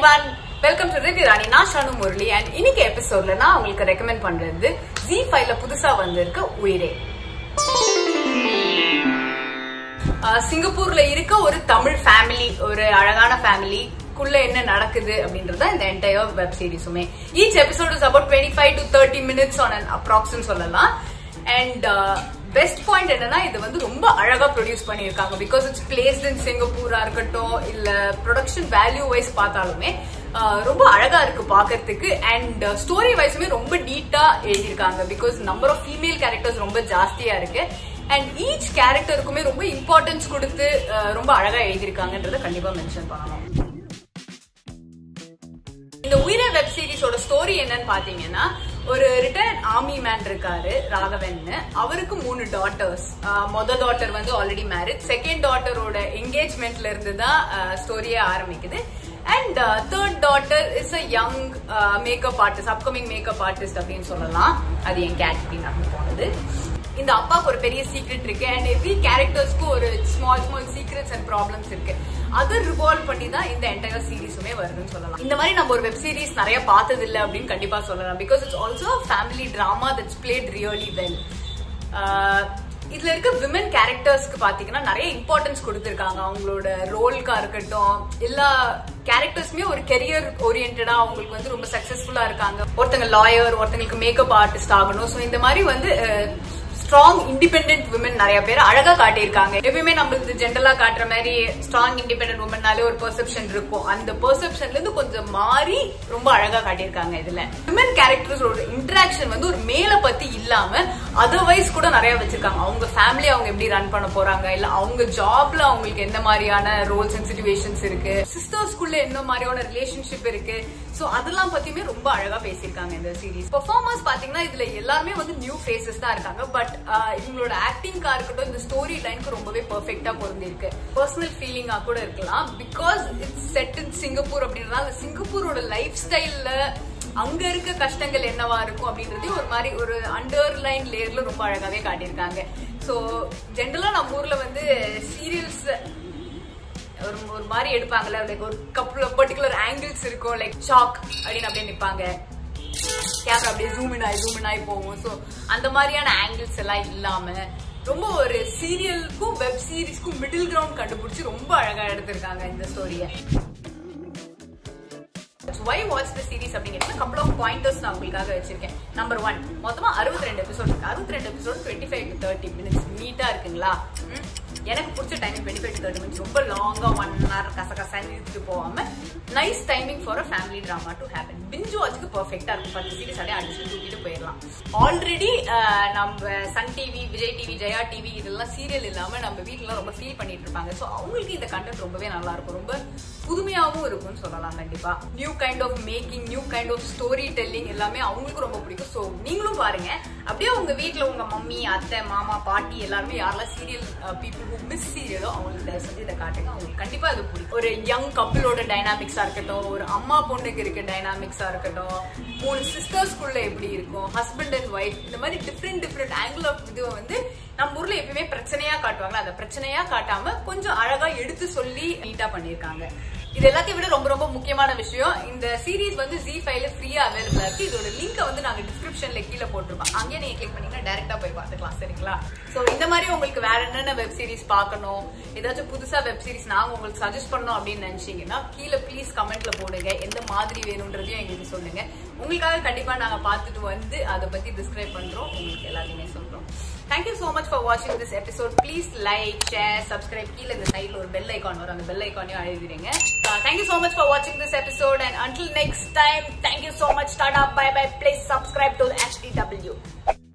One welcome to Ridhi Rani நான் Shanu Murali and இன்னைக்கு எபிசோட்ல நான் உங்களுக்கு ரெக்கமெண்ட் பண்றது ஜி ஃபைவ்ல புதுசா வந்திருக்க உயிரே ஆஹ் சிங்கப்பூர்ல இருக்க ஒரு தமிழ் ஃபேமிலி ஒரு அழகான ஃபேமிலி குள்ள என்ன நடக்குது அப்படின்றது இந்த என்டையர் வெப் சீரிஸுமே each episode is about twenty five to thirty minutes on an அப்ராக்ஸ்ன்னு சொல்லலாம் அண்ட் பெஸ்ட் பாயிண்ட் என்னன்னா இது வந்து ரொம்ப அழகா ப்ரொடியூஸ் பண்ணியிருக்காங்க பிகாஸ் இட்ஸ் பிளேஸ்ட் இன் சிங்கப்பூரா இருக்கட்டும் இல்ல ப்ரொடக்ஷன் வேல்யூ வைஸ் பார்த்தாலுமே ஆஹ் ரொம்ப அழகா இருக்கு பாக்கிறதுக்கு அண்ட் ஸ்டோரி வைஸுமே ரொம்ப நீட்டா எழுதியிருக்காங்க because number of female characters ரொம்ப ஜாஸ்தியா இருக்கு அண்ட் ஈச் கேரக்டருக்குமே ரொம்ப இம்பார்ட்டன்ஸ் கொடுத்து அஹ், ரொம்ப அழகா எழுதியிருக்காங்கன்றத கண்டிப்பா மென்ஷன் பண்ணணும் இந்த உயிரை வெப் சீரிஸோட ஸ்டோரி என்னன்னு பாத்தீங்கன்னா ஒரு ரிட்டையர்ட் ஆர்மி மேன் இருக்காரு ராகவன் அவருக்கு மூணு டாட்டர்ஸ் மொத டாட்டர் வந்து ஆல்ரெடி மேரிட் செகண்ட் டாட்டரோட என்கேஜ்மெண்ட்ல இருந்து தான் ஸ்டோரியே ஆரம்பிக்குது and third daughter is a young makeup artist upcoming makeup artist அப்படின்னு சொல்லலாம் அது என் கேட் அப்படின்னு போனது இந்த அப்பாவுக்கு ஒரு பெரிய சீக்ரெட் இருக்கு அண்ட் எவ்ரி கேரக்டர்ஸ்க்கும் ஒரு small small secrets and problems இருக்கு அதை ரிவால்வ் பண்ணி தான் இந்த என்டையர் சீரிஸுமே வருதுன்னு சொல்லலாம் இந்த மாதிரி நம்ம ஒரு வெப் சீரிஸ் நிறைய பார்த்தது இல்லை அப்படின்னு கண்டிப்பா சொல்லலாம் because it's also family drama that's played really well இதுல இருக்க விமன் கேரக்டர்ஸ்க்கு பாத்தீங்கன்னா நிறைய இம்பார்ட்டன்ஸ் கொடுத்திருக்காங்க அவங்களோட ரோல்கா இருக்கட்டும் எல்லா கேரக்டர்ஸ்மே ஒரு கெரியர் ஓரியன்டா அவங்களுக்கு வந்து ரொம்ப சக்சஸ்ஃபுல்லா இருக்காங்க ஒருத்தங்க லாயர் ஒருத்தங்களுக்கு மேக்கப் ஆர்டிஸ்ட் ஆகணும் ஸோ இந்த மாதிரி வந்து ஸ்ட்ராங் இண்டிபெண்டன்ட் விமன் நிறைய பேர் அழகா காட்டியிருக்காங்க எப்பயுமே நம்மளுக்கு ஜென்ரலா காட்டுற மாதிரி ஸ்ட்ராங் இண்டிபெண்டன்ட் உமன்னாலே ஒரு பெர்செப்ஷன் இருக்கும் அந்த பெர்செப்ஷன்ல இருந்து கொஞ்சம் மாறி ரொம்ப அழகா காட்டியிருக்காங்க இதுல விமன் கேரக்டர்ஸோட இன்டராக்ஷன் வந்து ஒரு மேல பத்தி இல்லாம அதர்வைஸ் கூட நிறைய வச்சிருக்காங்க அவங்க ஃபேமிலி அவங்க எப்படி ரன் பண்ண போறாங்க இல்ல அவங்க ஜாப்ல அவங்களுக்கு எந்த மாதிரியான ரோல்ஸ் அண்ட் சுச்சுவேஷன்ஸ் இருக்கு சிஸ்டர்ஸ்குள்ள என்ன மாதிரியான ரிலேஷன்ஷிப் இருக்கு சோ அதெல்லாம் பத்தியுமே ரொம்ப அழகா பேசியிருக்காங்க இந்த சீரிஸ் பெர்ஃபார்மன்ஸ் பாத்தீங்கன்னா இதுல எல்லாருமே வந்து நியூ ஃபேஸஸ் தான் இருக்காங்க பட் இவங்களோட ஆக்டிங்கா இருக்கட்டும் இந்த ஸ்டோரி லைனுக்கு ரொம்பவே பெர்ஃபெக்டா பொருந்திருக்கு பர்சனல் ஃபீலிங்கா கூட இருக்கலாம் because it's set in Singapore அப்படின்றதுனால சிங்கப்பூரோட லைஃப் ஸ்டைல்ல அங்க இருக்க கஷ்டங்கள் என்னவா இருக்கும் அப்படின்றதையும் ஒரு மாதிரி ஒரு அண்டர்லைன் லேயர்ல ரொம்ப அழகாவே காட்டியிருக்காங்க சோ ஜென்ரலா நம்ம ஊர்ல வந்து சீரியல்ஸ் ஒரு ஒரு மாதிரி எடுப்பாங்கல்ல லைக் ஒரு கப்புள் பர்டிகுலர் ஆங்கிள்ஸ் இருக்கும் லைக் ஷாக் அப்படின்னு அப்படியே நிப்பாங்க கேமரா அப்படியே ஜூம் இன் ஆகி ஜூம் இன் ஆகி போகும் ஸோ அந்த மாதிரியான ஆங்கிள்ஸ் எல்லாம் இல்லாம ரொம்ப ஒரு சீரியலுக்கும் வெப் சீரிஸ்க்கும் மிடில் கிரவுண்ட் கண்டுபிடிச்சு ரொம்ப அழகா எடுத்திருக்காங்க இந்த ஸ்டோரியை வை வாட்ச் த சீரிஸ் அப்படிங்கிறது கப்பல் ஆஃப் பாயிண்டர்ஸ் நான் உங்களுக்காக வச்சிருக்கேன் நம்பர் ஒன் மொத்தமா அறுபத்தி ரெண்டு எபிசோட் இருக்கு அறுபத்தி ரெண்டு episode twenty five to thirty minutes நீட்டா இருக்குங்களா ம். எனக்கு பிடிச்ச time twenty five to thirty minutes ரொம்ப லாங்கா ஒன் ஹவர் கச கசான்னு இழுத்துட்டு போகாம nice timing for a family drama to happen binge வாட்சுக்கு பர்ஃபெக்டா இருக்கும் பத்து சீரிஸ் அப்படியே அடிச்சு தூக்கிட்டு போயிடலாம் ஆல்ரெடி நம்ம Sun TV Vijay TV Jaya TV இதெல்லாம் சீரியல் இல்லாம நம்ம வீட்டுல ரொம்ப ஃபீல் பண்ணிட்டு இருப்பாங்க ஸோ அவங்களுக்கு இந்த கண்டென்ட் ரொம்பவே நல்லா இருக்கும் ரொம்ப புதுமையாகவும் இருக்கும்னு சொல்லலாம் கண்டிப்பா new kind of making new kind of story telling எல்லாமே அவங்களுக்கும் ரொம்ப பிடிக்கும் ஸோ நீங்களும் பாருங்க அப்படியே உங்க வீட்ல உங்க மம்மி அத்தை மாமா பாட்டி எல்லாருமே யாரெல்லாம் சீரியல் பீப்புள் ஹூ மிஸ் சீரியலோ அவங்களுக்கு தயவு செஞ்சு இதை காட்டுங்க அவங்களுக்கு கண்டிப்பா அது பிடிக்கும் ஒரு யங் கப்பிளோட டைனாமிக்ஸா இருக்கட்டும் ஒரு அம்மா பொண்ணுக்கு இருக்க டைனாமிக்ஸா இருக்கட்டும் மூணு சிஸ்டர்ஸ்குள்ள எப்படி இருக்கும் ஹஸ்பண்ட் அண்ட் ஒய்ஃப் இந்த மாதிரி டிஃப்ரெண்ட் டிஃப்ரெண்ட் ஆங்கிள் ஆஃப் இதுவை வந்து நம்ம ஊர்ல எப்பயுமே பிரச்சனையா காட்டுவாங்க அதை பிரச்சனையா காட்டாம கொஞ்சம் அழகா எடுத்து சொல்லி நீட்டா பண்ணியிருக்காங்க இது எல்லாத்தையும் விட ரொம்ப ரொம்ப முக்கியமான விஷயம் இந்த சீரிஸ் வந்து ஜி ஃபைவ்ல ஃப்ரீயா அவைலபிளா இருக்கு இதோட லிங்கை வந்து நாங்க டிஸ்கிரிப்ஷன்ல கீழே போட்டிருப்போம் அங்கேயே நீங்க கிளிக் பண்ணீங்கன்னா டைரக்டா போய் பார்த்துக்கலாம் சரிங்களா சோ இந்த மாதிரி உங்களுக்கு வேற என்னென்ன வெப் சீரிஸ் பார்க்கணும் ஏதாச்சும் புதுசா வெப் சீரிஸ் நாங்க உங்களுக்கு சஜஸ்ட் பண்ணோம் அப்படின்னு நினைச்சீங்கன்னா கீழே ப்ளீஸ் கமெண்ட்ல போடுங்க எந்த மாதிரி வேணும்ன்றதையும் எங்களுக்கு சொல்லுங்க உங்களுக்காக கண்டிப்பா நாங்க பார்த்துட்டு வந்து அதை பத்தி டிஸ்கிரைப் பண்றோம் உங்களுக்கு எல்லாத்தையுமே சொல்றோம் thank you so much for watching this episode please like share subscribe கீழே இந்த சைடுல ஒரு பெல் ஐகான் வரும் அந்த பெல் ஐகானையும் அழுதிடுங்க thank you so much for watching this episode and until next time thank you so much tata bye bye please subscribe to HDW